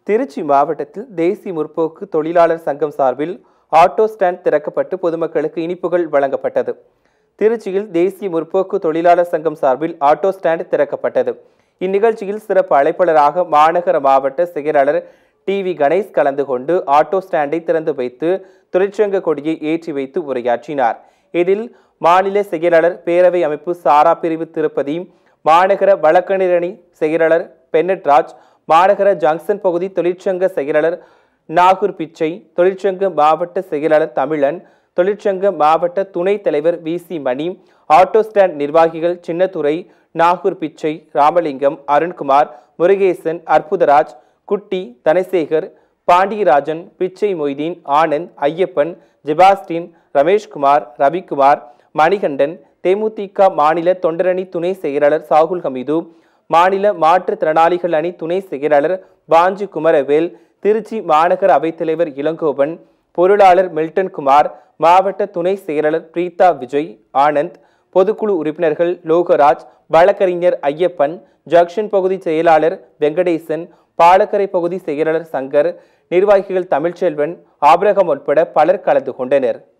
திருச்சி மாவட்டத்தில் தேசிய முற்போக்கு தொழிலாளர் சங்கம் சார்பில் ஆட்டோ ஸ்டாண்ட் திறக்கப்பட்டு பொதுமக்களுக்கு இனிப்புகள் வழங்கப்பட்டது திருச்சியில் தேசிய முற்போக்கு தொழிலாளர் சங்கம் சார்பில் ஆட்டோ ஸ்டாண்ட் திறக்கப்பட்டது இந்நிகழ்ச்சியில் சிறப்பு அழைப்பாளராக மாநகர மாவட்ட செயலாளர் டி வி கணேஷ் கலந்து கொண்டு ஆட்டோ ஸ்டாண்டை திறந்து வைத்து தொழிற்சங்க கொடியை ஏற்றி வைத்து உரையாற்றினார் இதில் மாநில செயலாளர் பேரவை அமைப்பு சாரா பிரிவு திருப்பதி மாநகர வழக்கறிஞரணி செயலாளர் பென்னட்ராஜ் மாநகர ஜங்ஷன் பகுதி தொழிற்சங்க செயலாளர் நாகூர் பிச்சை தொழிற்சங்க மாவட்ட செயலாளர் தமிழன் தொழிற்சங்க மாவட்ட துணைத் தலைவர் V C Mani auto stand நிர்வாகிகள் சின்னத்துறை நாகூர் பிச்சை ராமலிங்கம் அருண்குமார் முருகேசன் அற்புதராஜ் குட்டி தனசேகர் பாண்டியராஜன் பிச்சை மொய்தீன் ஆனந்த் ஐயப்பன் ஜெபாஸ்டின் ரமேஷ்குமார் ரவிக்குமார் மணிகண்டன் தேமுதிக மாநில தொண்டரணி துணை செயலாளர் சாகுல் ஹமீது மாநில மாற்றுத்திறனாளிகள் அணி துணை செயலாளர் பாஞ்சி குமரவேல் திருச்சி மாநகர அவைத்தலைவர் இளங்கோவன் பொருளாளர் மில்டன் குமார் மாவட்ட துணை செயலாளர் பிரீதா விஜய் ஆனந்த் பொதுக்குழு உறுப்பினர்கள் லோகராஜ் வழக்கறிஞர் ஐயப்பன் ஜங்ஷன் பகுதி செயலாளர் வெங்கடேசன் பாலக்கரை பகுதி செயலாளர் சங்கர் நிர்வாகிகள் தமிழ்ச்செல்வன் ஆபிரகம் உட்பட பலர் கலந்து கொண்டனர்